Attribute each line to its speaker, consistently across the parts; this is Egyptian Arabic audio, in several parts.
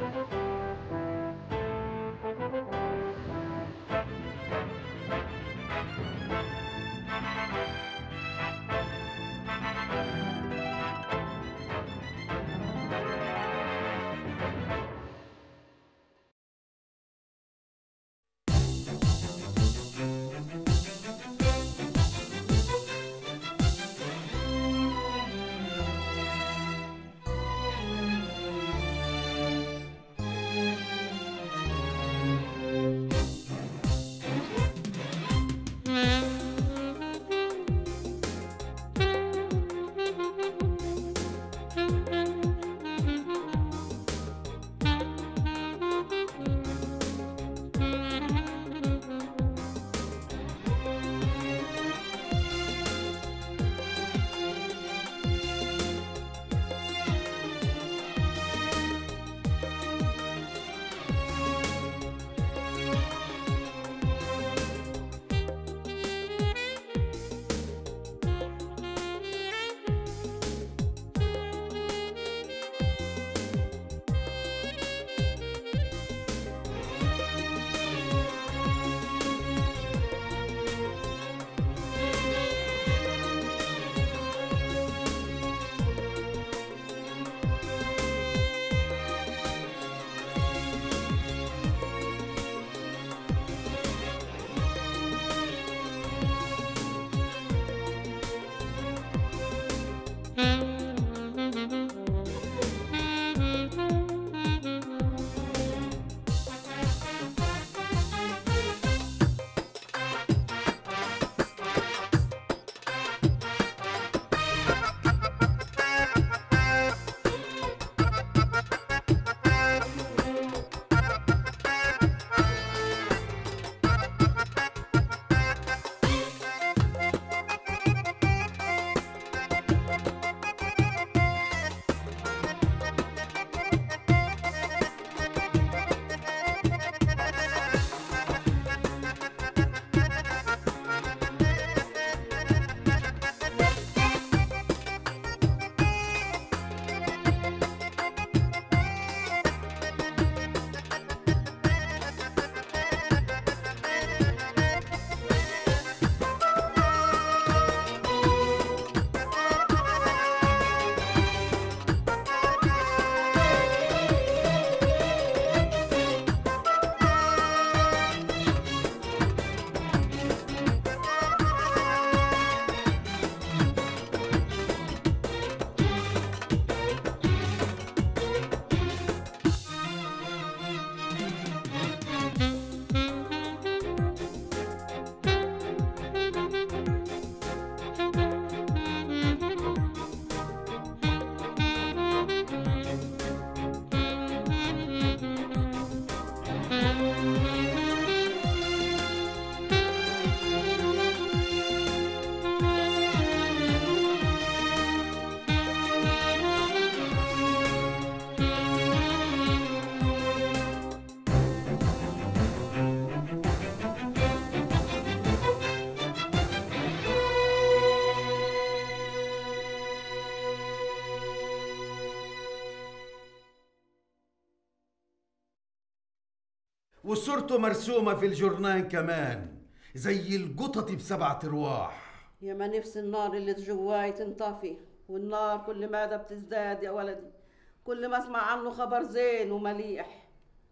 Speaker 1: وصورته مرسومة في الجورنان كمان زي القطط بسبعة ارواح
Speaker 2: يا ما نفس النار اللي جواي تنطفي والنار كل ماذا بتزداد يا ولدي كل ما اسمع عنه خبر زين ومليح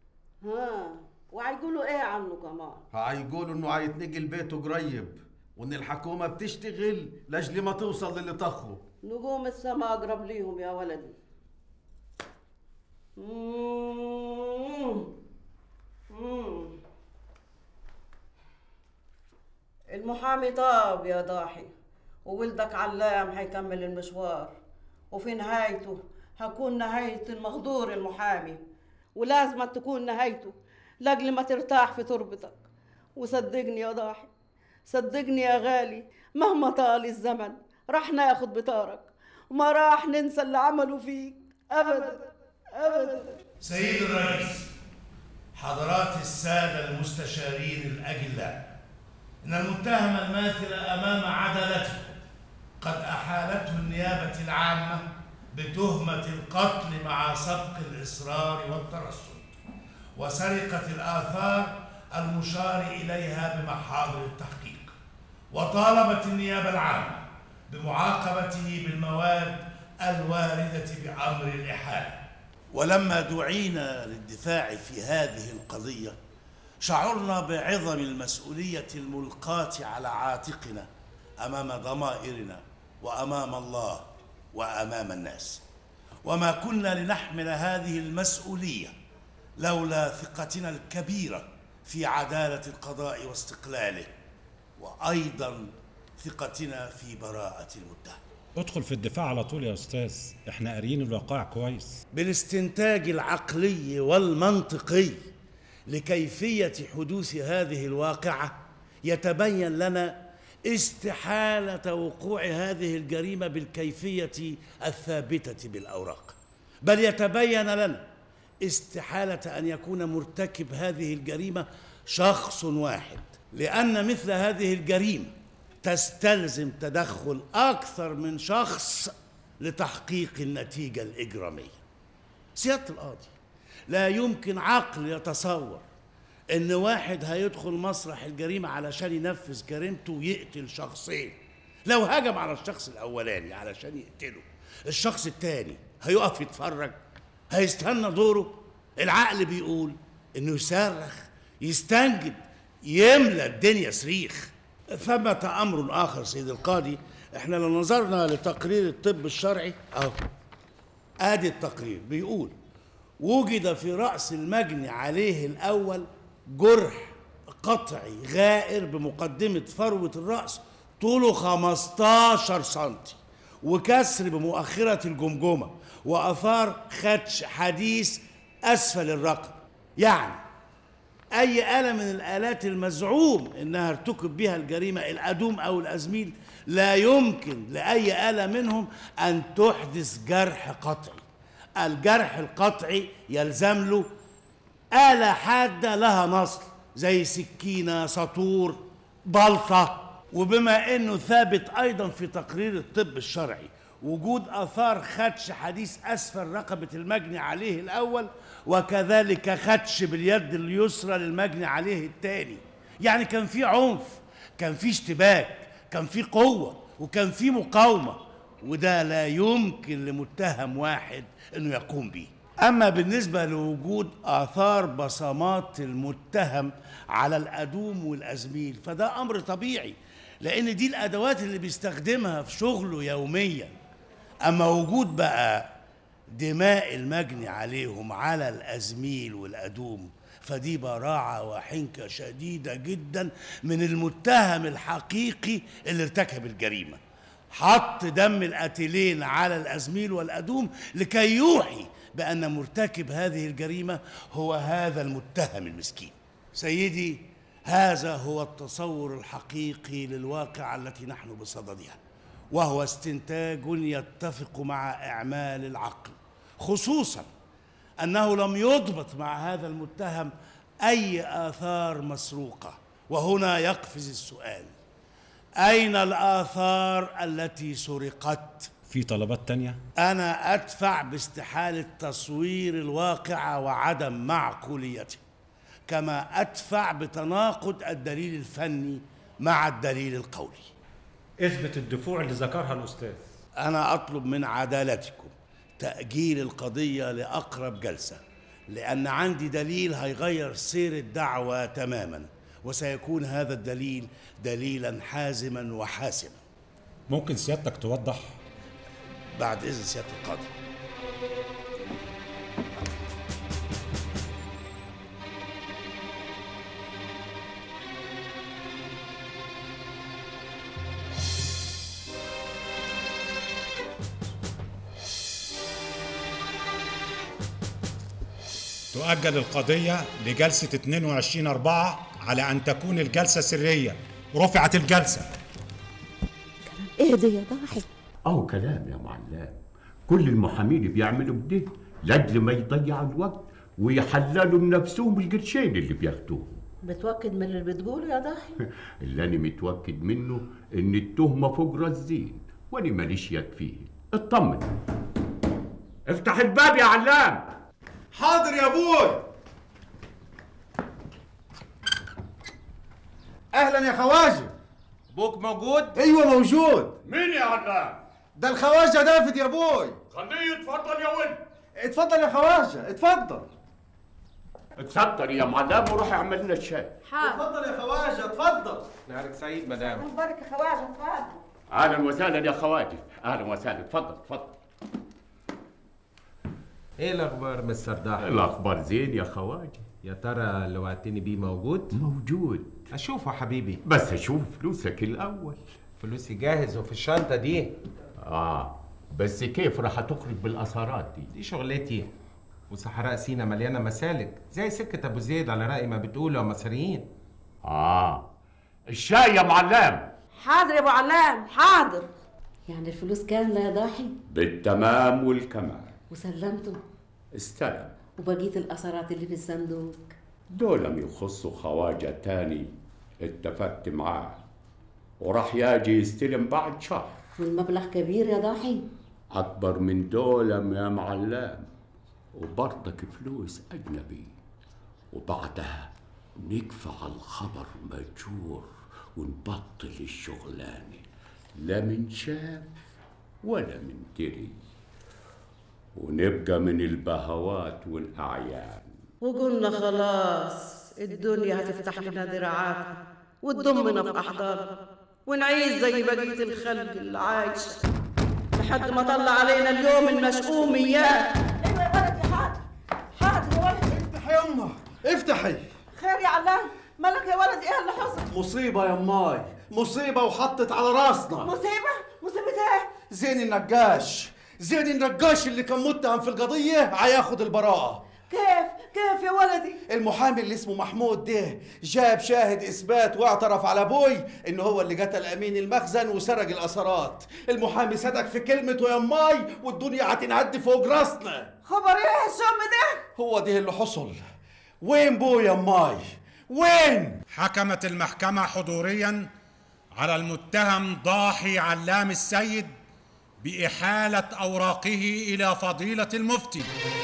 Speaker 2: ها وهيقولوا ايه عنه كمان
Speaker 1: هيقولوا انه هيتنقل بيته قريب وان الحكومة بتشتغل لاجل ما توصل للي طخه
Speaker 2: نجوم السما اقرب ليهم يا ولدي مم. مم. المحامي طاب يا ضاحي وولدك علام هيكمل المشوار وفي نهايته هكون نهاية المغدور المحامي ولازم تكون نهايته لاجل ما ترتاح في تربتك وصدقني يا ضاحي صدقني يا غالي مهما طال الزمن راح ناخد بطارك وما راح ننسى اللي عملوا فيك ابدا ابدا
Speaker 3: سيد الرئيس حضرات السادة المستشارين الأجلاء إن المتهم الماثل أمام عدالته قد أحالته النيابة العامة بتهمة القتل مع سبق الإصرار والترصد وسرقة الآثار المشار إليها بمحاضر التحقيق وطالبت النيابة العامة بمعاقبته بالمواد الواردة بأمر الإحالة
Speaker 4: ولما دعينا للدفاع في هذه القضية شعرنا بعظم المسؤولية الملقاة على عاتقنا أمام ضمائرنا وأمام الله وأمام الناس وما كنا لنحمل هذه المسؤولية لولا ثقتنا الكبيرة في عدالة القضاء واستقلاله وأيضا ثقتنا في براءة المتهم
Speaker 5: ادخل في الدفاع على طول يا استاذ احنا قاريين الواقع كويس
Speaker 4: بالاستنتاج العقلي والمنطقي لكيفيه حدوث هذه الواقعه يتبين لنا استحاله وقوع هذه الجريمه بالكيفيه الثابته بالاوراق بل يتبين لنا استحاله ان يكون مرتكب هذه الجريمه شخص واحد لان مثل هذه الجريمه تستلزم تدخل اكثر من شخص لتحقيق النتيجه الاجراميه سياده القاضي لا يمكن عقل يتصور ان واحد هيدخل مسرح الجريمه علشان ينفذ جريمته ويقتل شخصين لو هجم على الشخص الاولاني علشان يقتله الشخص التاني هيقف يتفرج هيستنى دوره العقل بيقول انه يصرخ يستنجد يملى الدنيا صريخ ثمة امر اخر سيد القاضي احنا لو نظرنا لتقرير الطب الشرعي اهو ادي التقرير بيقول وجد في راس المجني عليه الاول جرح قطعي غائر بمقدمه فروه الراس طوله 15 سنتي وكسر بمؤخره الجمجمه واثار خدش حديث اسفل الرقبه يعني اي اله من الالات المزعوم انها ارتكب بها الجريمه الادوم او الازميل لا يمكن لاي اله منهم ان تحدث جرح قطعي الجرح القطعي يلزم له آلة حادة لها نصل زي سكينة سطور بلطة وبما انه ثابت ايضا في تقرير الطب الشرعي وجود اثار خدش حديث اسفل رقبه المجني عليه الاول وكذلك خدش باليد اليسرى للمجني عليه الثاني يعني كان في عنف كان في اشتباك كان في قوه وكان في مقاومه وده لا يمكن لمتهم واحد انه يقوم به اما بالنسبه لوجود اثار بصمات المتهم على الادوم والازميل فده امر طبيعي لان دي الادوات اللي بيستخدمها في شغله يوميا اما وجود بقى دماء المجني عليهم على الازميل والادوم فدي براعه وحنكه شديده جدا من المتهم الحقيقي اللي ارتكب الجريمه حط دم القاتلين على الازميل والادوم لكي يوحي بان مرتكب هذه الجريمه هو هذا المتهم المسكين سيدي هذا هو التصور الحقيقي للواقع التي نحن بصددها وهو استنتاج يتفق مع اعمال العقل خصوصا انه لم يضبط مع هذا المتهم اي اثار مسروقه وهنا يقفز السؤال اين الاثار التي سرقت
Speaker 5: في طلبات تانية
Speaker 4: انا ادفع باستحاله تصوير الواقع وعدم معقوليته كما ادفع بتناقض الدليل الفني مع الدليل القولي
Speaker 5: اثبت الدفوع اللي ذكرها الاستاذ
Speaker 4: انا اطلب من عدالتكم تاجيل القضيه لاقرب جلسه لان عندي دليل هيغير سير الدعوه تماما وسيكون هذا الدليل دليلا حازما وحاسما
Speaker 5: ممكن سيادتك توضح
Speaker 4: بعد اذن سياده القاضي
Speaker 5: تؤجل القضية لجلسة 22 أربعة على أن تكون الجلسة سرية رفعت الجلسة
Speaker 6: اهدي يا ضاحي
Speaker 7: أهو كلام يا معلم كل المحامين بيعملوا بده لأجل ما يضيعوا الوقت ويحللوا لنفسهم القرشين اللي بياخدوهم
Speaker 2: بتوكد من اللي بتقوله يا ضاحي
Speaker 7: اللي أنا متوكد منه إن التهمة فوق رزين وأنا ماليش يد فيه اطمن افتح الباب يا علام
Speaker 1: حاضر يا ابوي اهلا يا خواجه
Speaker 8: ابوك موجود
Speaker 1: ايوه موجود
Speaker 7: مين يا علام
Speaker 1: ده الخواجه دافد يا ابوي
Speaker 7: خليه يتفضل يا ولد
Speaker 1: اتفضل يا خواجه اتفضل
Speaker 7: اتستر يا معلم وروح اعمل لنا الشاي
Speaker 1: اتفضل يا خواجه اتفضل
Speaker 8: نهارك سعيد مدام
Speaker 2: مبارك يا خواجه اتفضل
Speaker 7: اهلا وسهلا يا خواجه اهلا وسهلا اتفضل اتفضل
Speaker 8: ايه الاخبار مستر ضاحي
Speaker 7: الاخبار زين يا خواجه
Speaker 8: يا ترى اللي وعدتني بيه موجود
Speaker 7: موجود
Speaker 8: اشوفه حبيبي
Speaker 7: بس اشوف فلوسك الاول
Speaker 8: فلوسي جاهز وفي الشنطه دي
Speaker 7: اه بس كيف راح تخرج بالاثارات دي
Speaker 8: دي شغلتي وصحراء سينا مليانه مسالك زي سكه ابو زيد على راي ما بتقولوا يا مصريين
Speaker 7: اه الشاي يا معلم
Speaker 2: حاضر يا ابو علام حاضر
Speaker 6: يعني الفلوس كاملة يا ضاحي
Speaker 7: بالتمام والكمال
Speaker 6: وسلمته
Speaker 7: استلم
Speaker 6: وبقية الأثرات اللي في الصندوق
Speaker 7: دولم يخصوا خواجة تاني اتفقت معاه وراح ياجي يستلم بعد شهر
Speaker 6: والمبلغ كبير يا ضاحي
Speaker 7: أكبر من دولم يا معلم وبرضك فلوس أجنبي وبعدها نكفى على الخبر مجور ونبطل الشغلانة لا من شاف ولا من دري ونبقى من البهوات والأعيان
Speaker 2: وقلنا خلاص الدنيا هتفتح لنا دراعاتها وتضمنا في احضانها ونعيش زي بقيه الخلق اللي عايشه لحد ما طلع علينا اليوم المشؤوم اياه ايوه يا ولدي حاضر حاضر يا ولدي
Speaker 1: افتحي يا امه افتحي
Speaker 2: خير يا علام مالك يا ولدي ايه اللي حصل
Speaker 1: مصيبه يا ماي مصيبه وحطت على راسنا
Speaker 2: مصيبه مصيبه ايه
Speaker 1: زين النقاش زين النقاش اللي كان متهم في القضيه هياخد البراءه
Speaker 2: كيف كيف يا ولدي
Speaker 1: المحامي اللي اسمه محمود ده جاب شاهد اثبات واعترف على ابوي ان هو اللي قتل امين المخزن وسرق الاثارات المحامي صدق في كلمته يا ماي والدنيا هتنهد فوق راسنا
Speaker 2: خبر ايه الشم ده
Speaker 1: هو ده اللي حصل وين بو يا ماي وين
Speaker 5: حكمت المحكمة حضوريا على المتهم ضاحي علام السيد بإحالة أوراقه إلى فضيلة المفتي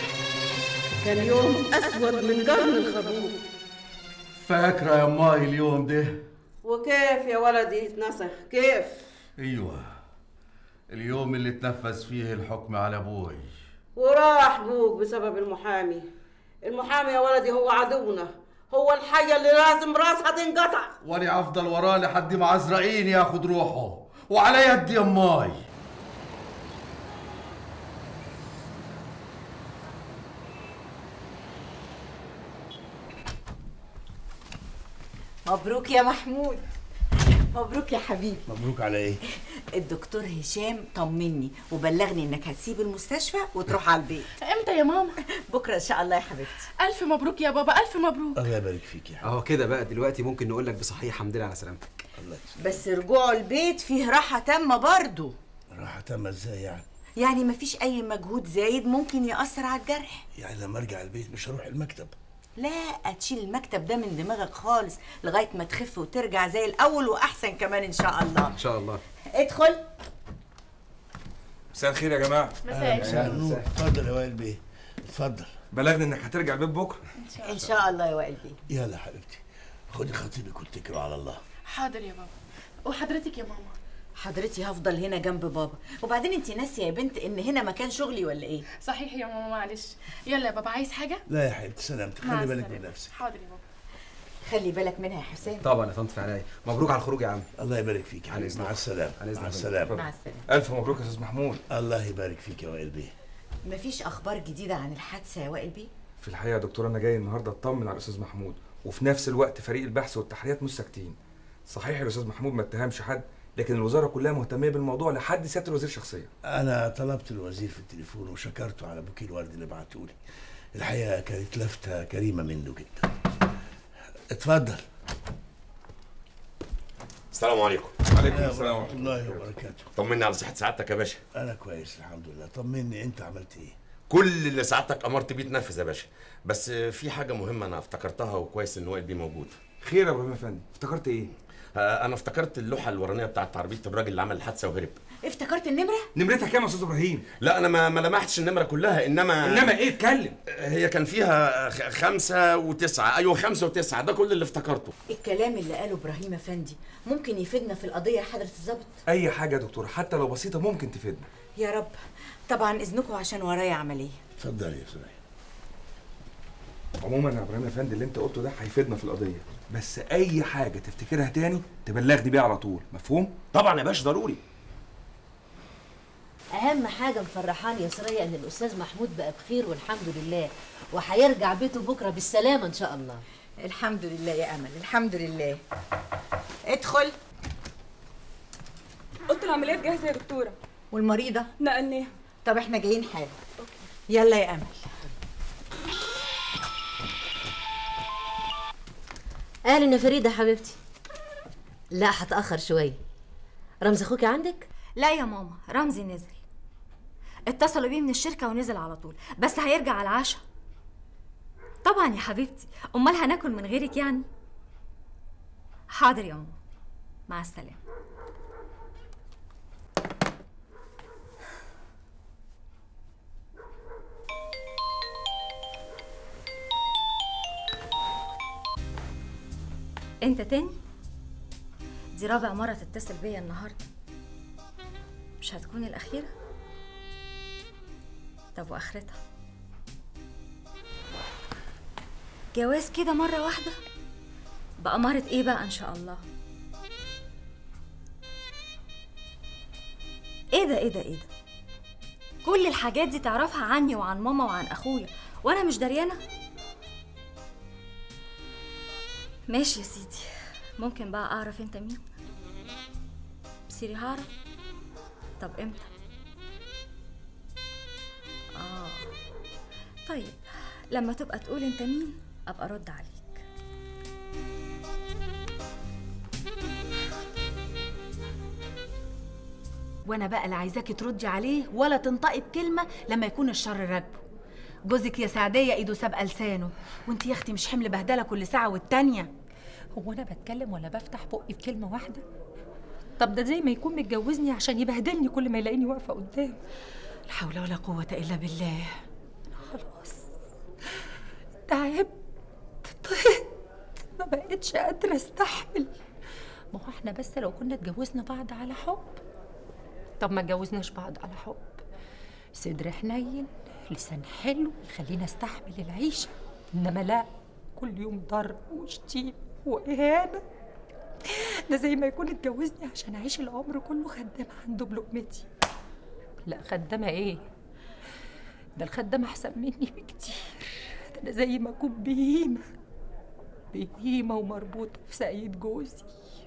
Speaker 2: كان يوم اسود من قرن الخروف
Speaker 1: فاكره يا ماي اليوم ده
Speaker 2: وكيف يا ولدي يتنسخ كيف
Speaker 1: ايوه اليوم اللي تنفذ فيه الحكم على ابوي
Speaker 2: وراح بوك بسبب المحامي المحامي يا ولدي هو عدونا هو الحية اللي لازم راسها تنقطع
Speaker 1: وانا افضل وراه لحد ما عزرائيل ياخد روحه وعلى يدي يا ماي
Speaker 9: مبروك يا محمود مبروك يا حبيبي
Speaker 4: مبروك على ايه؟
Speaker 9: الدكتور هشام طمني وبلغني انك هتسيب المستشفى وتروح على البيت
Speaker 10: امتى يا ماما
Speaker 9: بكره ان شاء الله يا حبيبتي
Speaker 10: الف مبروك يا بابا الف مبروك
Speaker 4: الله يبارك فيك يا حبيبي
Speaker 11: اهو كده بقى دلوقتي ممكن نقول لك بصحيح الحمد لله على سلامتك
Speaker 4: الله يسلمك
Speaker 9: بس رجوعه البيت فيه راحه تامه برضه
Speaker 4: راح تم ازاي يعني؟
Speaker 9: يعني مفيش اي مجهود زايد ممكن ياثر على الجرح
Speaker 4: يعني لما ارجع البيت مش هروح المكتب
Speaker 9: لا تشيل المكتب ده من دماغك خالص لغايه ما تخف وترجع زي الاول واحسن كمان ان شاء الله
Speaker 11: ان شاء الله
Speaker 9: ادخل
Speaker 11: مساء الخير يا جماعه
Speaker 10: مساء الخير
Speaker 4: نور اتفضل يا وائل بيه اتفضل
Speaker 11: بلغني انك هترجع البيت بكره
Speaker 9: ان شاء الله يا وائل بيه
Speaker 4: يلا حبيبتي خدي خطيبك واتكلوا على الله
Speaker 10: حاضر يا بابا وحضرتك يا ماما
Speaker 9: حضرتي هفضل هنا جنب بابا وبعدين انت ناسيه يا بنت ان هنا مكان شغلي ولا ايه
Speaker 10: صحيح يا ماما معلش يلا يا بابا عايز حاجه
Speaker 4: لا يا حبيبتي سلامتك
Speaker 10: مع
Speaker 4: خلي بالك
Speaker 10: السلامة.
Speaker 4: من نفسك
Speaker 10: حاضر يا بابا
Speaker 9: خلي بالك منها يا حسين
Speaker 11: طبعا يا طنط في عناية مبروك على الخروج يا عم
Speaker 4: الله يبارك فيك يا
Speaker 11: على
Speaker 4: حبيبي
Speaker 11: إذنك.
Speaker 4: مع السلامه
Speaker 11: على إذنك
Speaker 4: مع
Speaker 11: يا فندم.
Speaker 4: السلامه
Speaker 9: مع السلامه
Speaker 11: الف مبروك يا استاذ محمود
Speaker 4: الله يبارك فيك يا وائل بيه
Speaker 9: مفيش اخبار جديده عن الحادثه يا وائل بيه
Speaker 11: في الحقيقه يا دكتور انا جاي النهارده اطمن على الاستاذ محمود وفي نفس الوقت فريق البحث والتحريات مش ساكتين صحيح الاستاذ محمود ما اتهمش حد لكن الوزاره كلها مهتميه بالموضوع لحد سياده الوزير شخصيا
Speaker 4: انا طلبت الوزير في التليفون وشكرته على بوكيه الورد اللي بعته لي الحقيقه كانت لفته كريمه منه جدا اتفضل
Speaker 12: السلام عليكم
Speaker 11: عليكم
Speaker 4: ورحمه الله وبركاته
Speaker 12: طمني على صحة سعادتك يا باشا
Speaker 4: انا كويس الحمد لله طمني انت عملت ايه
Speaker 12: كل اللي سعادتك امرت بيه اتنفذ يا باشا بس في حاجة مهمة انا افتكرتها وكويس ان وائل بيه موجود
Speaker 11: خير يا ابراهيم افندي افتكرت ايه
Speaker 12: آه، انا افتكرت اللوحه الورانيه بتاعت عربيه الراجل اللي عمل الحادثه وهرب
Speaker 9: افتكرت النمره
Speaker 11: نمرتها كام يا استاذ ابراهيم
Speaker 12: لا انا ما, ما لمحتش النمره كلها انما
Speaker 11: انما ايه اتكلم
Speaker 12: هي كان فيها خ- خمسة وتسعة أيوة خمسة وتسعة ده كل اللي افتكرته
Speaker 9: الكلام اللي قاله ابراهيم افندي ممكن يفيدنا في القضيه يا حضره الظابط
Speaker 11: اي حاجه يا دكتوره حتى لو بسيطه ممكن تفيدنا
Speaker 9: يا رب طبعا اذنكم عشان ورايا عمليه
Speaker 4: اتفضل يا سوريا
Speaker 11: عموما يا ابراهيم افندي اللي انت قلته ده هيفيدنا في القضيه بس اي حاجه تفتكرها تاني تبلغني بيها على طول مفهوم
Speaker 12: طبعا يا باشا ضروري
Speaker 6: اهم حاجه مفرحاني يا سرية ان الاستاذ محمود بقى بخير والحمد لله وهيرجع بيته بكره بالسلامه ان شاء الله
Speaker 9: الحمد لله يا امل الحمد لله ادخل
Speaker 13: اوضه العمليات جاهزه يا دكتوره
Speaker 9: والمريضه
Speaker 13: نقلناها
Speaker 9: طب احنا جايين حالا يلا يا امل
Speaker 6: اهلا يا فريده حبيبتي لا هتاخر شويه رمز اخوك عندك
Speaker 14: لا يا ماما رمزي نزل اتصلوا بيه من الشركة ونزل على طول بس هيرجع على العشاء طبعا يا حبيبتي امال هناكل من غيرك يعني حاضر يا ماما مع السلامة انت تاني دي رابع مرة تتصل بيا النهاردة مش هتكون الأخيرة طب وآخرتها جواز كده مرة واحدة بأمارة إيه بقى إن شاء الله إيه ده إيه ده إيه ده كل الحاجات دي تعرفها عني وعن ماما وعن أخويا وأنا مش دريانة ماشي يا سيدي ممكن بقى أعرف أنت مين سيري هعرف طب امتى اه طيب لما تبقى تقول انت مين ابقى ارد عليك
Speaker 15: وانا بقى لا عايزاكي تردي عليه ولا تنطقي بكلمه لما يكون الشر راكبه جوزك يا سعديه ايده سابقه لسانه وانت يا اختي مش حمل بهدله كل ساعه والتانيه
Speaker 16: هو انا بتكلم ولا بفتح بقي بكلمه واحده طب ده زي ما يكون متجوزني عشان يبهدلني كل ما يلاقيني واقفه قدامه
Speaker 15: لا حول ولا قوه الا بالله
Speaker 16: خلاص تعبت طهقت ما بقتش قادره استحمل ما هو احنا بس لو كنا اتجوزنا بعض على حب طب ما اتجوزناش بعض على حب صدر حنين لسان حلو يخلينا استحمل العيشه انما لا كل يوم ضرب وشتيم واهانه ده زي ما يكون اتجوزني عشان اعيش العمر كله خدامه عنده بلقمتي لا خدامه ايه ده الخدامه احسن مني بكتير ده انا زي ما اكون بهيمه بهيمه ومربوطه في ساقية جوزي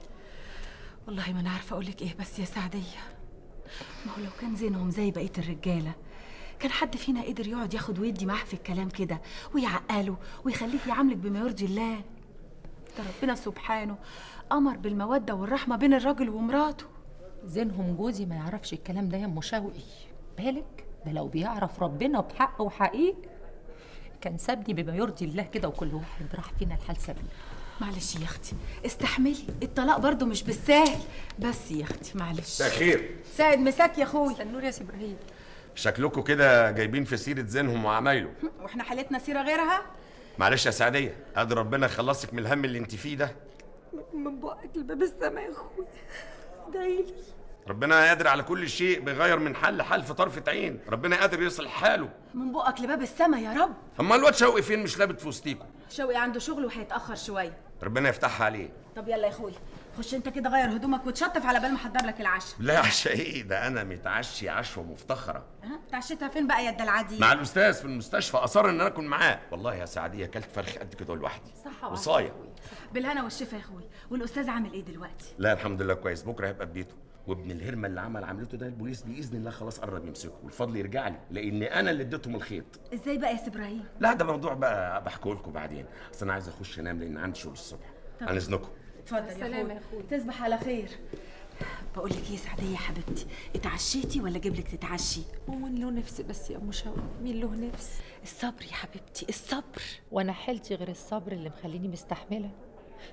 Speaker 15: والله ما انا عارفه اقول لك ايه بس يا سعديه ما هو لو كان زينهم زي بقيه الرجاله كان حد فينا قدر يقعد ياخد ويدي معاه في الكلام كده ويعقله ويخليه يعاملك بما يرضي الله ده ربنا سبحانه امر بالموده والرحمه بين الراجل ومراته
Speaker 16: زينهم جوزي ما يعرفش الكلام ده يا ام شوقي بالك ده لو بيعرف ربنا بحق وحقيقي كان سابني بما يرضي الله كده وكل واحد راح فينا الحال سبيل
Speaker 15: معلش يا اختي استحملي الطلاق برضو مش بالسهل بس يا اختي معلش
Speaker 12: مساء الخير
Speaker 15: سعد مساك يا اخوي
Speaker 16: النور يا سي ابراهيم
Speaker 12: شكلكم كده جايبين في سيرة زينهم وعمايله
Speaker 15: واحنا حالتنا سيره غيرها
Speaker 12: معلش يا سعدية قادر ربنا يخلصك من الهم اللي انت فيه ده
Speaker 16: من بقك لباب السما يا اخوي ادعيلي
Speaker 12: ربنا قادر على كل شيء بيغير من حال لحال في طرفة عين ربنا قادر يصلح حاله
Speaker 15: من بقك لباب السما يا رب
Speaker 12: اما الواد شوقي فين مش لابت في وسطيكوا
Speaker 15: شوقي عنده شغل وهيتاخر شويه
Speaker 12: ربنا يفتحها عليه
Speaker 15: طب يلا يا اخوي خش انت كده غير هدومك وتشطف على بال ما احضر لك العشاء
Speaker 12: لا عشاء ايه ده انا متعشي عشوة مفتخرة
Speaker 15: ها اتعشيتها فين بقى يا الدلعادي
Speaker 12: مع الاستاذ في المستشفى اصر ان انا اكون معاه والله يا سعدية اكلت فرخ قد كده لوحدي
Speaker 15: صح
Speaker 12: وصاية
Speaker 15: بالهنا والشفا يا اخوي والاستاذ عامل ايه دلوقتي
Speaker 12: لا الحمد لله كويس بكره هيبقى في بيته وابن الهرمه اللي عمل عملته ده البوليس باذن الله خلاص قرب يمسكه والفضل يرجع لي لان انا اللي اديتهم الخيط
Speaker 15: ازاي بقى يا سي ابراهيم
Speaker 12: لا ده موضوع بقى بحكيه لكم بعدين اصل انا عايز اخش انام لان عندي شغل الصبح
Speaker 15: طب.
Speaker 12: عن اذنكم
Speaker 15: اتفضل يا
Speaker 16: سلام
Speaker 15: اخوي
Speaker 16: يا أخوي.
Speaker 15: تصبح على خير بقول لك ايه يا سعديه يا حبيبتي اتعشيتي ولا اجيب لك تتعشي
Speaker 16: ومين له نفس بس يا ام شوقي مين له نفس
Speaker 15: الصبر يا حبيبتي الصبر
Speaker 16: وانا حيلتي غير الصبر اللي مخليني مستحمله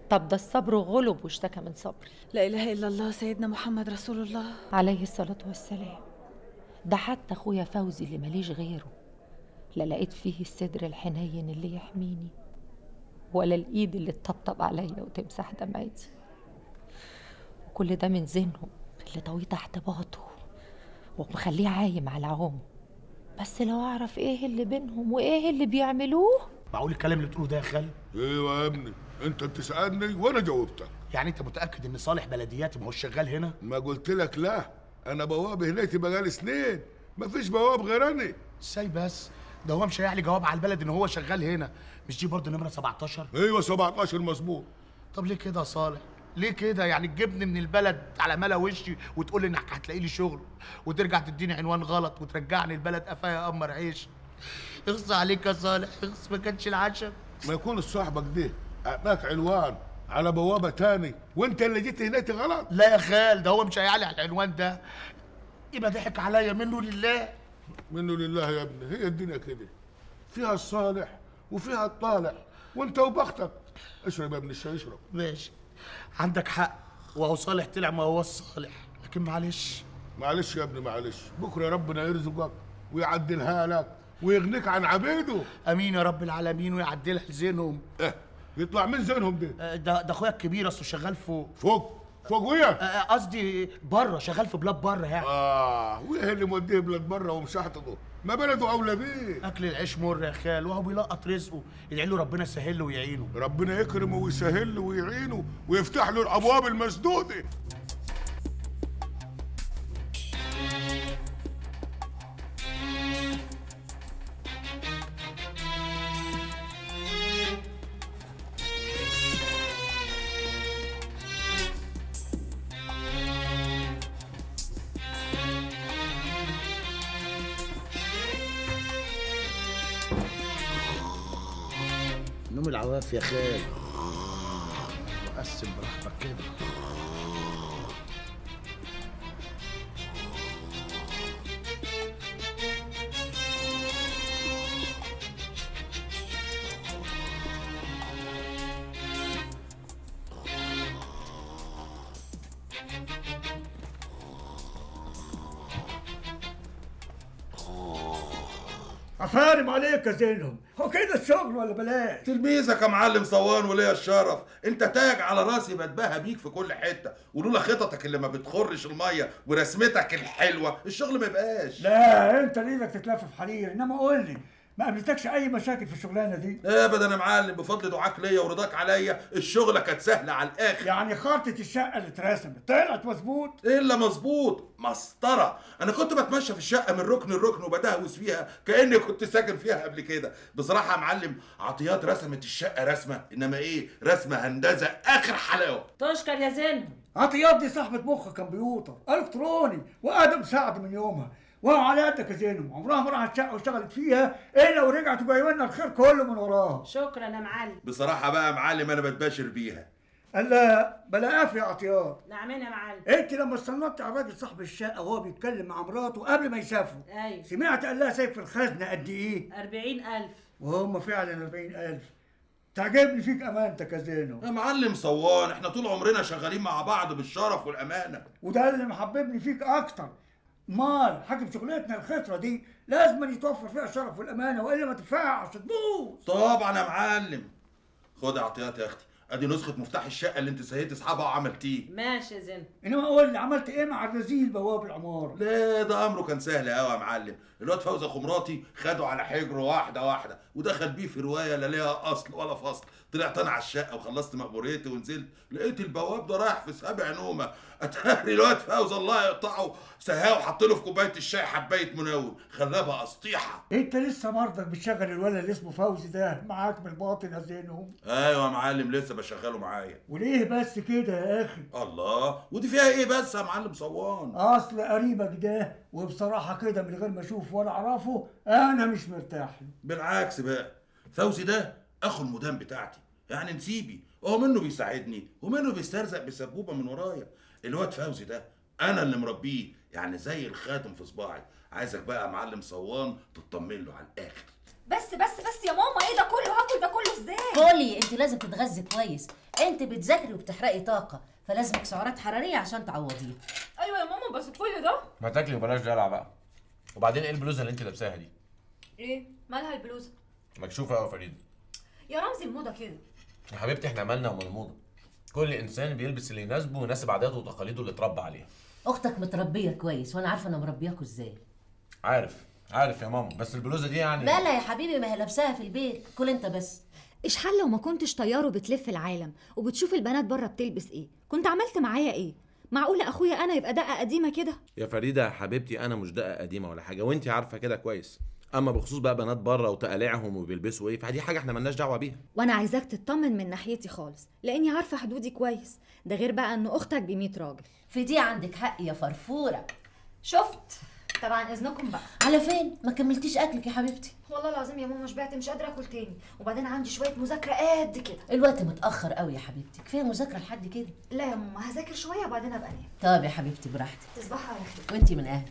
Speaker 16: طب ده الصبر غلب واشتكى من صبري
Speaker 15: لا اله الا الله سيدنا محمد رسول الله
Speaker 16: عليه الصلاة والسلام ده حتى اخويا فوزي اللي ماليش غيره لا لقيت فيه الصدر الحنين اللي يحميني ولا الايد اللي تطبطب عليا وتمسح دمعتي وكل ده من زينهم اللي طويه تحت باطه ومخليه عايم على عوم بس لو اعرف ايه اللي بينهم وايه اللي بيعملوه
Speaker 13: معقول الكلام اللي بتقوله ده يا خال
Speaker 17: ايوه يا ابني انت بتسالني وانا جاوبتك
Speaker 13: يعني انت متاكد ان صالح بلدياتي ما هو شغال هنا
Speaker 17: ما قلت لك لا انا بواب هناك بقالي سنين مفيش بواب غير انا
Speaker 13: ازاي بس ده هو مش هيعلي جواب على البلد ان هو شغال هنا مش دي برضه نمره 17
Speaker 17: ايوه 17 مظبوط
Speaker 13: طب ليه كده يا صالح ليه كده يعني تجيبني من البلد على ملا وشي وتقول لي انك هتلاقي لي شغل وترجع تديني عنوان غلط وترجعني البلد قفايا قمر عيش اخص عليك يا صالح اخص ما كانش العشم
Speaker 17: ما يكون صاحبك ده اعطاك عنوان على بوابه تاني وانت اللي جيت هناك غلط
Speaker 13: لا يا خال ده هو مش هيعلي على العنوان ده يبقى ضحك عليا منه لله
Speaker 17: منه لله يا ابني هي الدنيا كده فيها الصالح وفيها الطالع وانت وبختك اشرب يا ابني الشاي اشرب
Speaker 13: ماشي عندك حق وهو صالح طلع ما هو الصالح لكن معلش
Speaker 17: معلش يا ابني معلش بكره ربنا يرزقك ويعدلها لك ويغنيك عن عبيده
Speaker 13: امين يا رب العالمين ويعدلها لزينهم
Speaker 17: اه يطلع من زينهم ده
Speaker 13: آه، ده ده اخويا الكبير اصله شغال فوق
Speaker 17: فوق فوق ويا
Speaker 13: آه، قصدي بره شغال في بلاد بره يعني
Speaker 17: اه وايه اللي موديه بلاد بره ومشحططه ما بلده اولى بيه
Speaker 13: اكل العيش مر يا خال وهو بيلقط رزقه يدعي له ربنا يسهل له ويعينه
Speaker 17: ربنا يكرمه ويسهل له ويعينه ويفتح له الابواب المسدوده
Speaker 13: نوم العواف يا خال وقسم براحتك كده
Speaker 18: عفارم عليك يا زينهم هو كده الشغل ولا بلاش
Speaker 1: تلميذك يا معلم صوان وليا الشرف انت تاج على راسي بتباهى بيك في كل حته ولولا خططك اللي ما بتخرش الميه ورسمتك الحلوه الشغل ما يبقاش
Speaker 18: لا انت اللي ايدك تتلف في حرير انما قول لي ما قابلتكش اي مشاكل في الشغلانه دي
Speaker 1: ابدا يا معلم بفضل دعاك ليا ورضاك عليا الشغله كانت سهله على الاخر
Speaker 18: يعني خارطه الشقه اللي اترسمت طلعت مظبوط
Speaker 1: الا مظبوط مسطره انا كنت بتمشى في الشقه من ركن لركن وبدهوس فيها كاني كنت ساكن فيها قبل كده بصراحه يا معلم عطيات رسمت الشقه رسمه انما ايه رسمه هندسه اخر حلاوه
Speaker 2: تشكر يا زين
Speaker 18: عطيات دي صاحبة مخ كمبيوتر الكتروني وادم ساعد من يومها وهو على قدك يا زينب عمرها ما راحت شقه واشتغلت فيها الا ورجعت وجايبه لنا الخير كله من وراها
Speaker 2: شكرا يا معلم
Speaker 1: بصراحه بقى يا معلم انا بتباشر بيها
Speaker 18: قال لا بلا قافي يا عطيات
Speaker 2: نعمين يا معلم
Speaker 18: انت لما استنطت على الراجل صاحب الشقه وهو بيتكلم مع مراته قبل ما يسافروا
Speaker 2: ايوه
Speaker 18: سمعت قال لها سايب في الخزنه قد ايه؟
Speaker 2: أربعين ألف
Speaker 18: وهم فعلا 40000 تعجبني فيك امانتك يا زينب
Speaker 1: يا معلم صوان احنا طول عمرنا شغالين مع بعض بالشرف والامانه
Speaker 18: وده اللي محببني فيك اكتر مال حاجه شغلتنا الخطره دي لازم يتوفر فيها الشرف والامانه والا ما تنفعش تبوظ
Speaker 1: طبعا يا معلم خد يا عطيات يا اختي ادي نسخه مفتاح الشقه اللي انت سهيت اصحابها وعملتيه
Speaker 2: ماشي يا زين
Speaker 18: انما قول لي عملت ايه مع الرزيل بواب العماره
Speaker 1: لا ده امره كان سهل قوي يا معلم الواد فوزي خمراتي خده على حجره واحده واحده ودخل بيه في روايه لا ليها اصل ولا فصل طلعت انا على الشقه وخلصت مأموريتي ونزلت لقيت البواب ده رايح في سابع نومه اتهري الواد فوزي الله يقطعه سهاه وحط له في كوبايه الشاي حبايه منوم خلاه بقى اسطيحه
Speaker 18: انت لسه برضك بتشغل الولد اللي اسمه فوزي ده معاك بالباطن يا زينهم
Speaker 1: ايوه يا معلم لسه بشغله معايا
Speaker 18: وليه بس كده يا اخي
Speaker 1: الله ودي فيها ايه بس يا معلم صوان
Speaker 18: اصل قريبك ده وبصراحه كده من غير ما اشوفه ولا اعرفه انا مش مرتاح له
Speaker 1: بالعكس بقى فوزي ده اخو المدام بتاعتي يعني نسيبي هو منه بيساعدني ومنه بيسترزق بسبوبه من ورايا الواد فوزي ده انا اللي مربيه يعني زي الخاتم في صباعي عايزك بقى يا معلم صوان تطمن له على الاخر
Speaker 14: بس بس بس يا ماما ايه ده كله هاكل ده كله ازاي
Speaker 6: كلي انت لازم تتغذي كويس انت بتذاكري وبتحرقي طاقه فلازمك سعرات حراريه عشان تعوضيها
Speaker 10: ايوه يا ماما بس كل ده
Speaker 19: ما تاكلي وبلاش دلع بقى وبعدين ايه البلوزه اللي انت لابساها دي
Speaker 14: ايه مالها البلوزه
Speaker 19: مكشوفه قوي يا فريد
Speaker 14: يا رمزي الموضه كده
Speaker 19: يا حبيبتي احنا مالنا ومال الموضه كل انسان بيلبس اللي يناسبه ويناسب عاداته وتقاليده اللي اتربى عليها
Speaker 6: اختك متربيه كويس وانا عارفه انا مربياكوا ازاي
Speaker 19: عارف عارف يا ماما بس البلوزه دي يعني
Speaker 6: مالها يا حبيبي ما هي لابساها في البيت كل انت بس
Speaker 14: ايش حل لو ما كنتش طيار وبتلف العالم وبتشوف البنات بره بتلبس ايه كنت عملت معايا ايه معقوله اخويا انا يبقى دقه قديمه كده
Speaker 19: يا فريده يا حبيبتي انا مش دقه قديمه ولا حاجه وانت عارفه كده كويس اما بخصوص بقى بنات بره وتقاليعهم وبيلبسوا ايه فدي حاجه احنا ملناش دعوه بيها
Speaker 14: وانا عايزاك تطمن من ناحيتي خالص لاني عارفه حدودي كويس ده غير بقى ان اختك ب راجل
Speaker 6: في دي عندك حق يا فرفوره
Speaker 14: شفت طبعا اذنكم بقى
Speaker 6: على فين ما كملتيش اكلك يا حبيبتي
Speaker 14: والله العظيم يا ماما شبعت مش قادره اكل تاني وبعدين عندي شويه مذاكره قد كده
Speaker 6: الوقت متاخر قوي يا حبيبتي كفايه مذاكره لحد كده
Speaker 14: لا يا ماما هذاكر شويه وبعدين ابقى انام
Speaker 6: طب يا حبيبتي براحتك
Speaker 14: تصبحي على خير
Speaker 6: وانتي من اهلك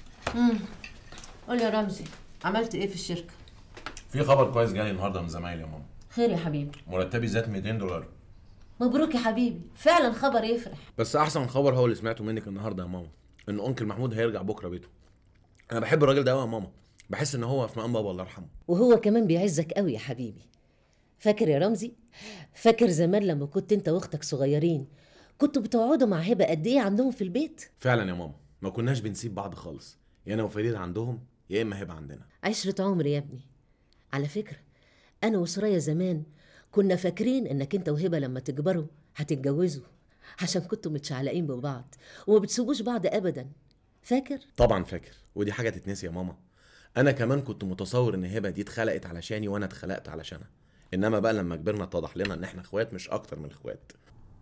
Speaker 6: امم قول يا رمزي عملت ايه في الشركه
Speaker 19: في خبر كويس جالي النهارده من زمايلي يا ماما
Speaker 6: خير يا حبيبي
Speaker 19: مرتبي زاد 200 دولار
Speaker 6: مبروك يا حبيبي فعلا خبر يفرح
Speaker 19: بس احسن خبر هو اللي سمعته منك النهارده يا ماما ان انكل محمود هيرجع بكره بيته انا بحب الراجل ده قوي يا ماما بحس ان هو في مقام بابا الله يرحمه
Speaker 6: وهو كمان بيعزك قوي يا حبيبي فاكر يا رمزي فاكر زمان لما كنت انت واختك صغيرين كنتوا بتقعدوا مع هبه قد ايه عندهم في البيت
Speaker 19: فعلا يا ماما ما كناش بنسيب بعض خالص يا انا وفريد عندهم يا اما هبه عندنا
Speaker 6: عشرة عمر يا ابني على فكرة أنا وسرية زمان كنا فاكرين إنك أنت وهبة لما تكبروا هتتجوزوا عشان كنتوا متشعلقين ببعض وما بتسيبوش بعض أبدا فاكر؟
Speaker 19: طبعا فاكر ودي حاجه تتنسي يا ماما انا كمان كنت متصور ان هبه دي اتخلقت علشاني وانا اتخلقت علشانها انما بقى لما كبرنا اتضح لنا ان احنا اخوات مش اكتر من اخوات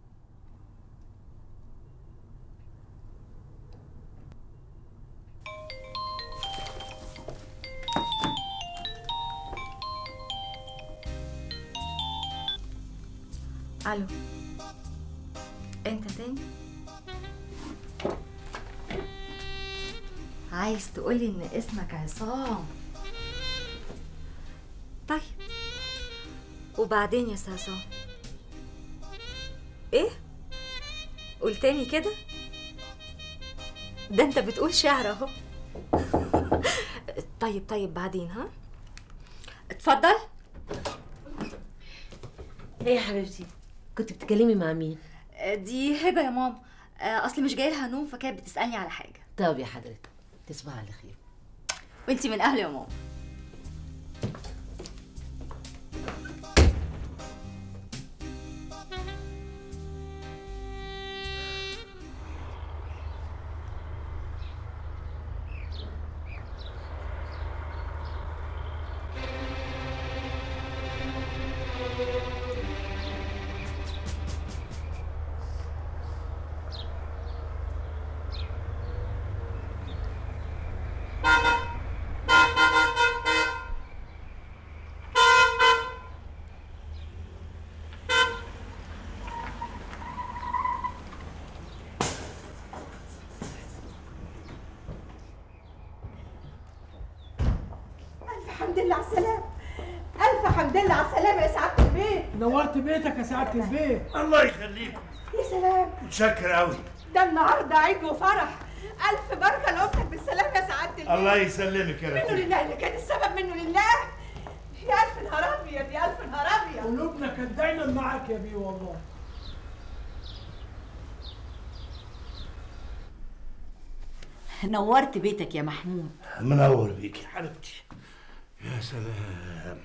Speaker 14: الو انت تاني عايز تقولي ان اسمك عصام طيب وبعدين يا سي عصام ايه قول تاني كده ده انت بتقول شعر اهو طيب طيب بعدين ها اتفضل
Speaker 6: إيه يا حبيبتي؟ كنت بتكلمي مع مين؟
Speaker 14: دي هبه يا ماما آه، اصل مش جاي لها نوم فكانت بتسالني على حاجه
Speaker 6: طب يا حضرتك تصبح على خير
Speaker 14: وانتي من اهلي يا ماما
Speaker 20: ألف حمد لله على السلامة ألف حمد لله على السلامة يا سعادة البيت
Speaker 18: نورت بيتك يا سعاده البيت
Speaker 17: الله يخليكم
Speaker 20: يا سلام
Speaker 17: متشكر قوي
Speaker 20: ده النهارده عيد وفرح ألف بركة لأختك بالسلامة يا سعادة البيت
Speaker 17: الله يسلمك يا
Speaker 20: منه
Speaker 17: رفيق
Speaker 20: لله اللي كان السبب منه لله يا ألف نهار أبيض يا ألف نهار أبيض
Speaker 18: قلوبنا كانت دايما معاك يا بيه والله
Speaker 9: نورت بيتك يا محمود
Speaker 17: منور بيك يا حبيبتي يا سلام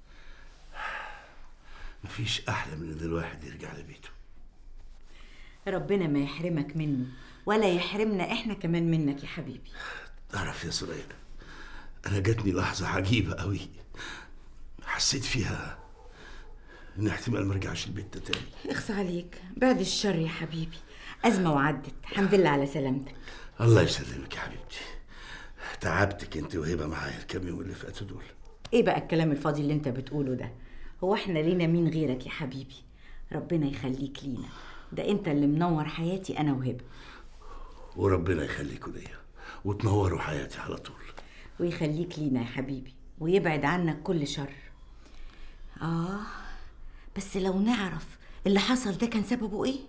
Speaker 17: مفيش احلى من ان الواحد يرجع لبيته
Speaker 9: ربنا ما يحرمك منه ولا يحرمنا احنا كمان منك يا حبيبي
Speaker 17: تعرف يا سرية انا جاتني لحظة عجيبة قوي حسيت فيها ان احتمال ما ارجعش البيت ده تاني
Speaker 9: اخص عليك بعد الشر يا حبيبي أزمة وعدت الحمد لله على سلامتك
Speaker 17: الله يسلمك يا حبيبتي تعبتك انت وهبه معايا الكام يوم اللي فاتوا دول
Speaker 9: ايه بقى الكلام الفاضي اللي انت بتقوله ده هو احنا لينا مين غيرك يا حبيبي ربنا يخليك لينا ده انت اللي منور حياتي انا وهبه
Speaker 17: وربنا يخليكوا ليا وتنوروا حياتي على طول
Speaker 9: ويخليك لينا يا حبيبي ويبعد عنك كل شر اه بس لو نعرف اللي حصل ده كان سببه ايه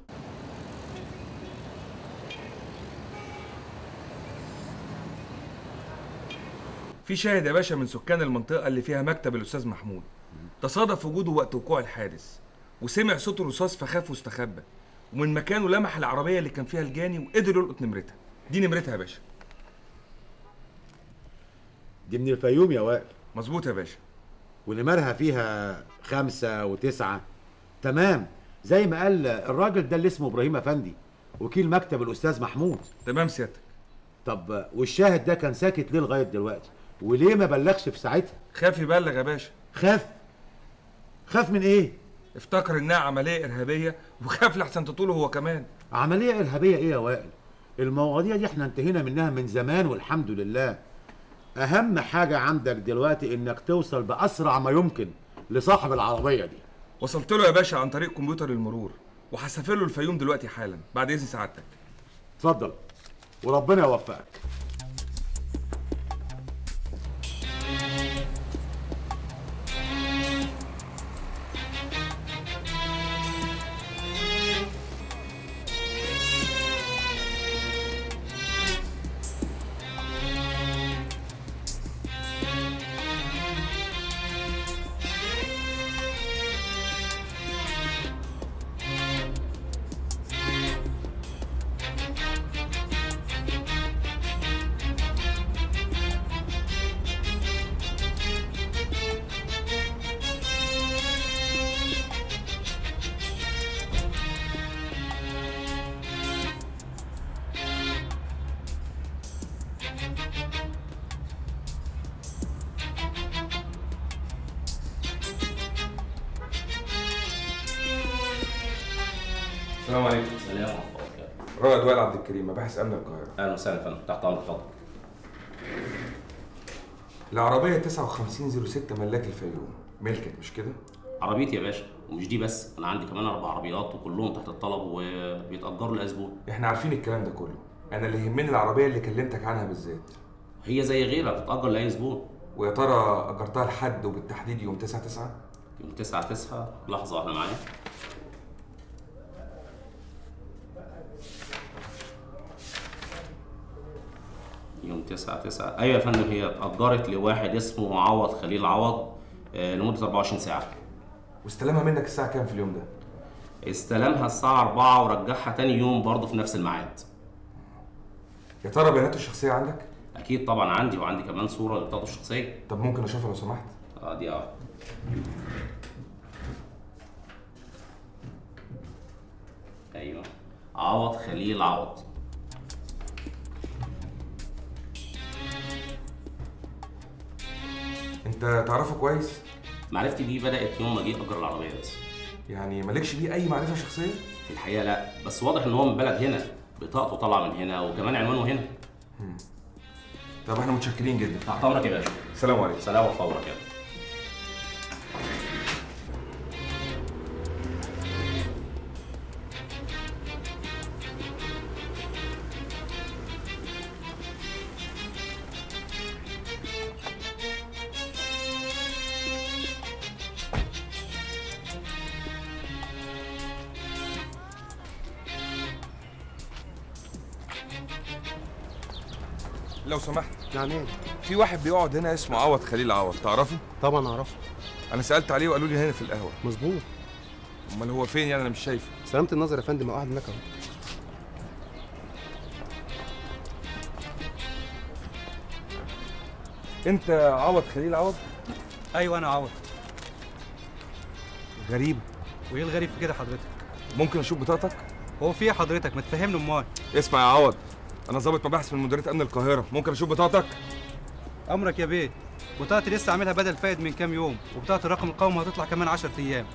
Speaker 11: في شاهد يا باشا من سكان المنطقة اللي فيها مكتب الأستاذ محمود تصادف وجوده وقت وقوع الحادث وسمع صوت الرصاص فخاف واستخبى ومن مكانه لمح العربية اللي كان فيها الجاني وقدر يلقط نمرتها دي نمرتها يا باشا
Speaker 21: دي من الفيوم يا وائل
Speaker 11: مظبوط يا باشا
Speaker 21: ونمرها فيها خمسة وتسعة تمام زي ما قال الراجل ده اللي اسمه ابراهيم افندي وكيل مكتب الاستاذ محمود
Speaker 11: تمام سيادتك
Speaker 21: طب والشاهد ده كان ساكت ليه لغايه دلوقتي وليه ما بلغش في ساعتها
Speaker 11: خاف يبلغ يا باشا
Speaker 21: خاف خاف من ايه
Speaker 11: افتكر انها عملية إرهابية وخاف لحسن تطوله هو كمان
Speaker 21: عمليه ارهابيه ايه يا وائل المواضيع دي احنا انتهينا منها من زمان والحمد لله اهم حاجه عندك دلوقتي انك توصل باسرع ما يمكن لصاحب العربيه دي
Speaker 11: وصلت له يا باشا عن طريق كمبيوتر المرور وهسافر له الفيوم دلوقتي حالا بعد إذن سعادتك
Speaker 21: اتفضل وربنا يوفقك
Speaker 11: السلام عليكم
Speaker 22: سلام ورحمه الله وبركاته
Speaker 11: رائد وائل عبد الكريم مباحث أمن القاهرة
Speaker 22: اهلا وسهلا يا فندم تحت امرك اتفضل
Speaker 11: العربية 5906 ملاك الفيوم ملكك مش كده؟
Speaker 22: عربيتي يا باشا ومش دي بس انا عندي كمان اربع عربيات وكلهم تحت الطلب وبيتاجروا لاسبوع
Speaker 11: احنا عارفين الكلام ده كله انا اللي يهمني العربية اللي كلمتك عنها بالذات
Speaker 22: هي زي غيرها بتتاجر لاي اسبوع
Speaker 11: ويا ترى اجرتها لحد وبالتحديد يوم 9 9
Speaker 22: يوم 9 9 لحظه واحده معايا يوم 9 9 ايوه يا فندم هي اتأجرت لواحد اسمه عوض خليل عوض آه، لمده 24 ساعه
Speaker 11: واستلمها منك الساعة كام في اليوم ده؟
Speaker 22: استلمها الساعه 4 ورجعها تاني يوم برضه في نفس الميعاد
Speaker 11: يا ترى بياناته الشخصية عندك؟
Speaker 22: اكيد طبعا عندي وعندي كمان صوره لبطاقته الشخصيه
Speaker 11: طب ممكن اشوفها لو سمحت؟
Speaker 22: اه دي اه ايوه عوض خليل عوض
Speaker 11: انت تعرفه كويس؟
Speaker 22: معرفتي بيه بدات يوم ما جه اجر العربيه بس
Speaker 11: يعني مالكش بيه اي معرفة شخصية؟
Speaker 22: في الحقيقه لا بس واضح ان هو من بلد هنا بطاقته طالعه من هنا وكمان عنوانه هنا
Speaker 11: طب احنا متشكرين جدا
Speaker 22: تحت امرك يا باشا
Speaker 11: السلام عليكم
Speaker 22: سلام ورحمه الله وبركاته
Speaker 11: لو سمحت نعم ايه؟ في واحد بيقعد هنا اسمه عوض خليل عوض تعرفه؟
Speaker 23: طبعا اعرفه
Speaker 11: انا سالت عليه وقالوا لي هنا في القهوه
Speaker 23: مظبوط
Speaker 11: امال هو فين يعني انا مش شايفه
Speaker 23: سلامة النظر يا فندم قاعد هناك اهو
Speaker 11: انت عوض خليل عوض
Speaker 24: ايوه انا عوض
Speaker 11: غريب
Speaker 24: وايه الغريب في كده حضرتك
Speaker 11: ممكن اشوف بطاقتك
Speaker 24: هو في ايه حضرتك ما تفهمني امال
Speaker 11: اسمع يا عوض انا ضابط مباحث من مديريه امن القاهره ممكن اشوف بطاقتك
Speaker 24: امرك يا بيه بطاقتي لسه عاملها بدل فايد من كام يوم وبطاقه الرقم القومي هتطلع كمان 10 ايام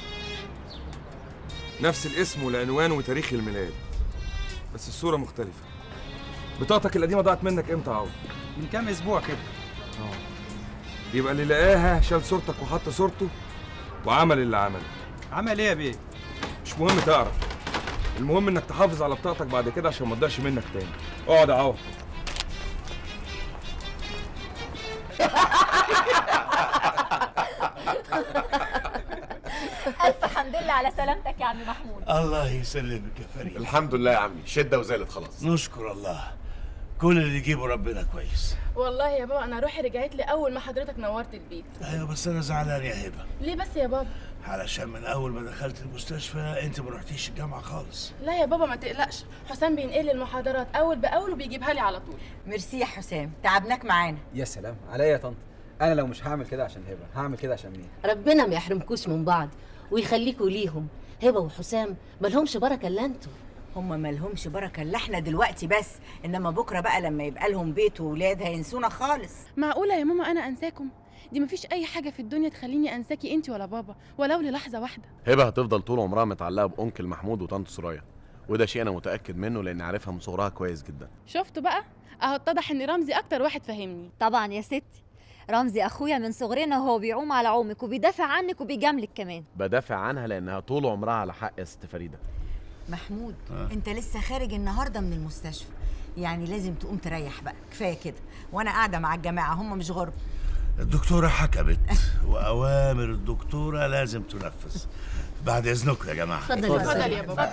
Speaker 11: نفس الاسم والعنوان وتاريخ الميلاد بس الصوره مختلفه بطاقتك القديمه ضاعت منك امتى يا عوض
Speaker 24: من كام اسبوع كده
Speaker 11: يبقى اللي لقاها شال صورتك وحط صورته وعمل اللي عمله
Speaker 24: عمل ايه يا بيه
Speaker 11: مش مهم تعرف المهم انك تحافظ على بطاقتك بعد كده عشان ما تضيعش منك تاني اقعد يا عوض
Speaker 25: ألف حمد
Speaker 14: لله على سلامتك يا عم محمود
Speaker 4: الله يسلمك يا فريد
Speaker 19: الحمد لله يا عمي شده وزالت خلاص
Speaker 4: نشكر الله كل اللي يجيبه ربنا كويس
Speaker 10: والله يا بابا انا روحي رجعت لي اول ما حضرتك نورت البيت
Speaker 4: ايوه بس انا زعلان يا هبه
Speaker 10: ليه بس يا بابا
Speaker 4: علشان من اول ما دخلت المستشفى انت ما رحتيش الجامعه خالص
Speaker 10: لا يا بابا ما تقلقش حسام بينقل لي المحاضرات اول باول وبيجيبها لي على طول
Speaker 9: ميرسي يا حسام تعبناك معانا
Speaker 23: يا سلام عليا يا طنط انا لو مش هعمل كده عشان هبه هعمل كده عشان مين
Speaker 6: ربنا ما يحرمكوش من بعض ويخليكوا ليهم هبه وحسام مالهمش بركه الا انتوا
Speaker 9: هما مالهمش بركه الا احنا دلوقتي بس انما بكره بقى لما يبقى لهم بيت وولاد هينسونا خالص
Speaker 10: معقوله يا ماما انا انساكم دي مفيش اي حاجه في الدنيا تخليني انساكي انت ولا بابا ولو للحظه واحده
Speaker 19: هبه هتفضل طول عمرها متعلقه بانكل محمود وطنط سرايا وده شيء انا متاكد منه لاني عارفها من صغرها كويس جدا
Speaker 10: شفتوا بقى اهو اتضح ان رمزي اكتر واحد فاهمني
Speaker 14: طبعا يا ستي رمزي اخويا من صغرنا وهو بيعوم على عومك وبيدافع عنك وبيجاملك كمان
Speaker 19: بدافع عنها لانها طول عمرها على حق يا ست فريده
Speaker 9: محمود
Speaker 19: آه.
Speaker 9: انت لسه خارج النهارده من المستشفى يعني لازم تقوم تريح بقى كفايه كده وانا قاعده مع الجماعه هم مش غرب
Speaker 4: الدكتوره حكمت واوامر الدكتوره لازم تنفذ بعد اذنكم يا جماعه
Speaker 9: اتفضل يا اتفضل يا بابا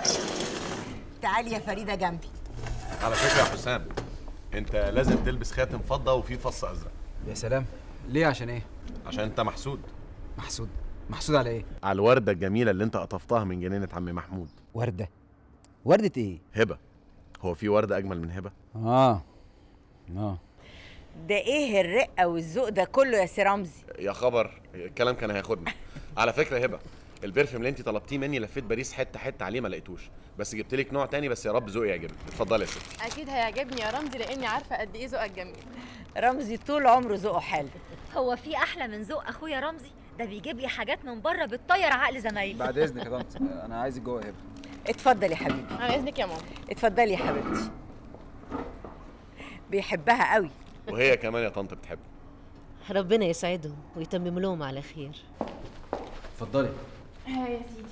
Speaker 9: تعالي يا فريده جنبي
Speaker 19: على فكره يا حسام انت لازم تلبس خاتم فضه وفيه فص ازرق
Speaker 23: يا سلام ليه عشان ايه
Speaker 19: عشان انت محسود
Speaker 23: محسود محسود على ايه
Speaker 19: على الورده الجميله اللي انت قطفتها من جنينه عم محمود
Speaker 23: ورده ورده ايه
Speaker 19: هبه هو في ورده اجمل من هبه
Speaker 23: اه اه
Speaker 9: ده ايه الرقه والذوق ده كله يا سي رمزي
Speaker 19: يا خبر الكلام كان هياخدنا على فكره هبه البرفيوم اللي انت طلبتيه مني لفيت باريس حته حته عليه ما لقيتوش بس جبت لك نوع تاني بس يا رب ذوقي يعجبك اتفضلي يا ست
Speaker 10: اكيد هيعجبني يا رمزي لاني عارفه قد ايه ذوقك جميل
Speaker 9: رمزي طول عمره ذوقه حلو
Speaker 14: هو في احلى من ذوق اخويا رمزي ده بيجيب لي حاجات من بره بتطير عقل زمايلي
Speaker 23: بعد اذنك يا طنط انا عايزك جوه يا هبه
Speaker 9: اتفضل يا حبيبي
Speaker 10: على اذنك يا ماما
Speaker 9: اتفضلي يا حبيبتي بيحبها قوي
Speaker 19: وهي كمان يا طنط بتحبك
Speaker 6: ربنا يسعدهم ويتمم لهم على خير
Speaker 23: اتفضلي
Speaker 10: ها يا سيدي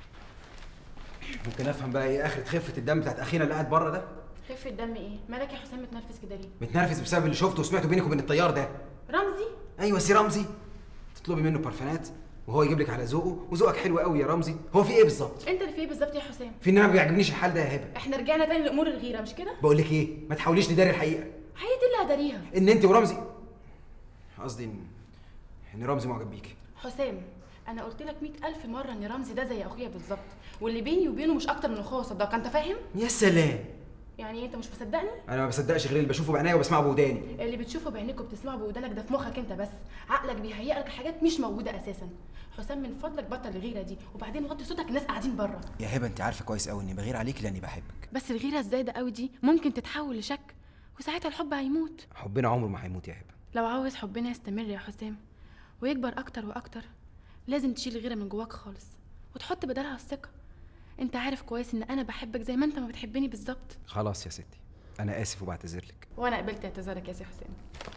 Speaker 23: ممكن افهم بقى ايه اخره خفه الدم بتاعت اخينا اللي قاعد بره ده
Speaker 10: خفه الدم ايه مالك يا حسام متنرفز كده ليه
Speaker 23: متنرفز بسبب اللي شفته وسمعته بينك وبين الطيار ده
Speaker 10: رمزي
Speaker 23: ايوه سي رمزي تطلبي منه بارفانات وهو يجيب لك على ذوقه وذوقك حلو قوي يا رمزي هو في ايه بالظبط
Speaker 10: انت اللي في ايه بالظبط يا حسام
Speaker 23: في ان انا ما بيعجبنيش الحال ده يا هبه
Speaker 10: احنا رجعنا تاني لامور الغيره مش كده
Speaker 23: بقول لك ايه ما تحاوليش تداري الحقيقه
Speaker 10: حقيقة اللي هداريها
Speaker 23: ان انت ورمزي قصدي ان ان رمزي معجب بيكي
Speaker 10: حسام انا قلت لك مئة الف مره ان رمزي ده زي اخويا بالظبط واللي بيني وبينه مش اكتر من اخوه صدق انت فاهم
Speaker 23: يا سلام
Speaker 10: يعني إيه، انت مش مصدقني
Speaker 23: انا ما بصدقش غير اللي بشوفه بعينيا وبسمعه بوداني
Speaker 10: اللي بتشوفه بعينيك وبتسمعه بودانك ده في مخك انت بس عقلك بيهيئ لك حاجات مش موجوده اساسا حسام من فضلك بطل الغيره دي وبعدين وطي صوتك الناس قاعدين بره
Speaker 23: يا هبه انت عارفه كويس قوي اني بغير عليكي لاني بحبك
Speaker 10: بس الغيره الزايده قوي دي ممكن تتحول لشك وساعتها الحب هيموت
Speaker 23: حبنا عمره ما هيموت يا هبه
Speaker 10: لو عاوز حبنا يستمر يا حسام ويكبر اكتر واكتر لازم تشيل الغيره من جواك خالص وتحط بدلها الثقه انت عارف كويس ان انا بحبك زي ما انت ما بتحبني بالظبط
Speaker 23: خلاص يا ستي انا اسف وبعتذر لك
Speaker 10: وانا قبلت اعتذارك يا سي حسام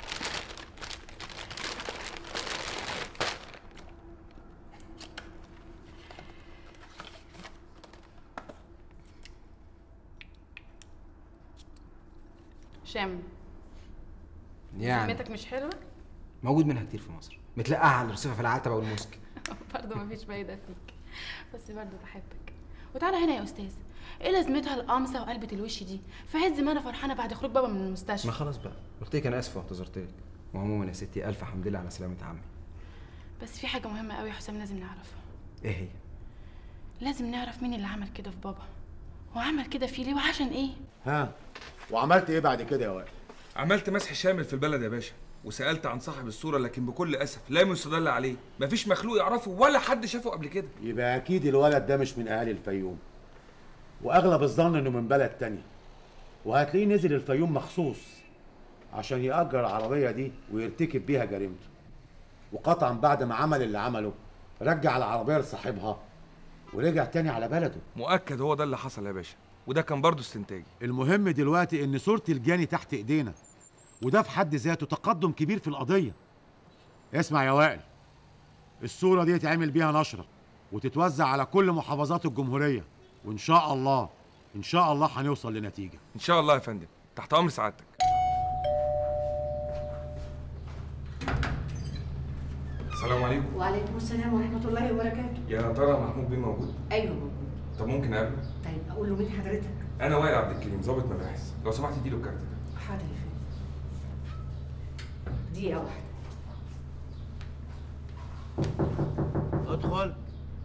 Speaker 10: شام
Speaker 23: يعني
Speaker 10: سميتك مش حلوه
Speaker 23: موجود منها كتير في مصر متلقاها على الرصيفه في العتبه والمسك
Speaker 10: برضه مفيش فايده فيك بس برضه بحبك وتعالى هنا يا استاذ ايه لازمتها القمصه وقلبة الوش دي في عز ما انا فرحانه بعد خروج بابا من المستشفى
Speaker 23: ما خلاص بقى قلت لك انا اسف واعتذرت لك وعموما يا ستي الف حمد لله على سلامه عمي
Speaker 10: بس في حاجه مهمه قوي يا حسام لازم نعرفها
Speaker 23: ايه هي
Speaker 10: لازم نعرف مين اللي عمل كده في بابا وعمل كده فيه ليه وعشان ايه
Speaker 21: ها وعملت ايه بعد كده يا وائل
Speaker 11: عملت مسح شامل في البلد يا باشا وسالت عن صاحب الصوره لكن بكل اسف لا يستدل عليه مفيش مخلوق يعرفه ولا حد شافه قبل كده
Speaker 21: يبقى اكيد الولد ده مش من اهالي الفيوم واغلب الظن انه من بلد تانية وهتلاقيه نزل الفيوم مخصوص عشان يأجر العربية دي ويرتكب بيها جريمته وقطعا بعد ما عمل اللي عمله رجع العربية لصاحبها ورجع تاني على بلده
Speaker 11: مؤكد هو ده اللي حصل يا باشا وده كان برضه استنتاجي
Speaker 21: المهم دلوقتي ان صورة الجاني تحت ايدينا وده في حد ذاته تقدم كبير في القضية اسمع يا وائل الصورة دي يتعمل بيها نشرة وتتوزع على كل محافظات الجمهورية وإن شاء الله إن شاء الله هنوصل لنتيجة
Speaker 11: ان شاء الله يا فندم تحت امر سعادتك السلام عليكم
Speaker 20: وعليكم السلام ورحمة الله وبركاته
Speaker 11: يا ترى محمود بيه موجود
Speaker 3: ايوه موجود
Speaker 11: طب ممكن اقابله
Speaker 3: طيب اقول له مين حضرتك
Speaker 11: انا وائل عبد الكريم ضابط مباحث لو سمحت اديله الكارت ده
Speaker 3: حاضر يا فندم دقيقه واحده
Speaker 4: ادخل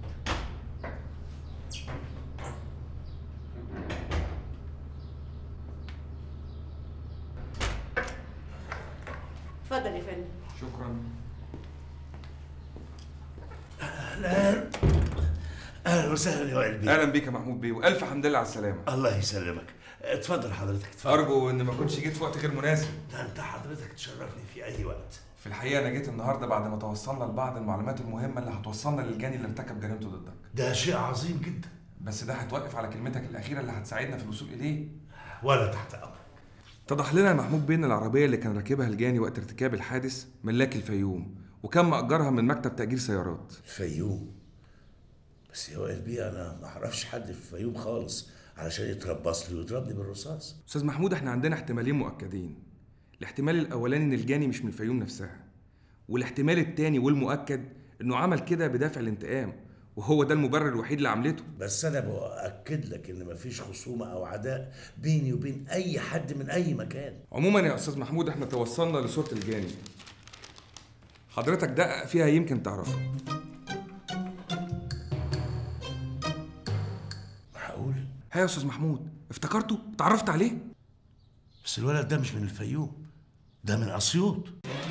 Speaker 2: اتفضل يا فندم
Speaker 11: شكرا
Speaker 17: اهلا اهلا وسهلا يا وائل بيه
Speaker 11: اهلا بيك يا محمود بيه والف حمد لله على السلامه
Speaker 17: الله يسلمك اتفضل حضرتك اتفضل
Speaker 11: ارجو ان ما كنتش جيت في وقت غير مناسب
Speaker 17: ده انت حضرتك تشرفني في اي وقت
Speaker 11: في الحقيقه انا جيت النهارده بعد ما توصلنا لبعض المعلومات المهمه اللي هتوصلنا للجاني اللي ارتكب جريمته ضدك
Speaker 17: ده شيء عظيم جدا
Speaker 11: بس ده هتوقف على كلمتك الاخيره اللي هتساعدنا في الوصول اليه
Speaker 17: ولا تحت امرك
Speaker 11: اتضح لنا يا محمود بيه ان العربيه اللي كان راكبها الجاني وقت ارتكاب الحادث ملاك الفيوم وكان مأجرها من مكتب تأجير سيارات
Speaker 17: الفيوم بس يا وائل بيه انا ما اعرفش حد في الفيوم خالص علشان يتربص لي ويضربني بالرصاص
Speaker 11: استاذ محمود احنا عندنا احتمالين مؤكدين الاحتمال الاولاني ان الجاني مش من الفيوم نفسها والاحتمال التاني والمؤكد انه عمل كده بدافع الانتقام وهو ده المبرر الوحيد لعملته
Speaker 17: بس انا بأكد لك ان مفيش خصومه او عداء بيني وبين اي حد من اي مكان
Speaker 11: عموما يا استاذ محمود احنا توصلنا لصوره الجاني حضرتك دقق فيها يمكن تعرفها
Speaker 17: معقول
Speaker 11: ها يا استاذ محمود افتكرته اتعرفت عليه
Speaker 17: بس الولد ده مش من الفيوم ده من اسيوط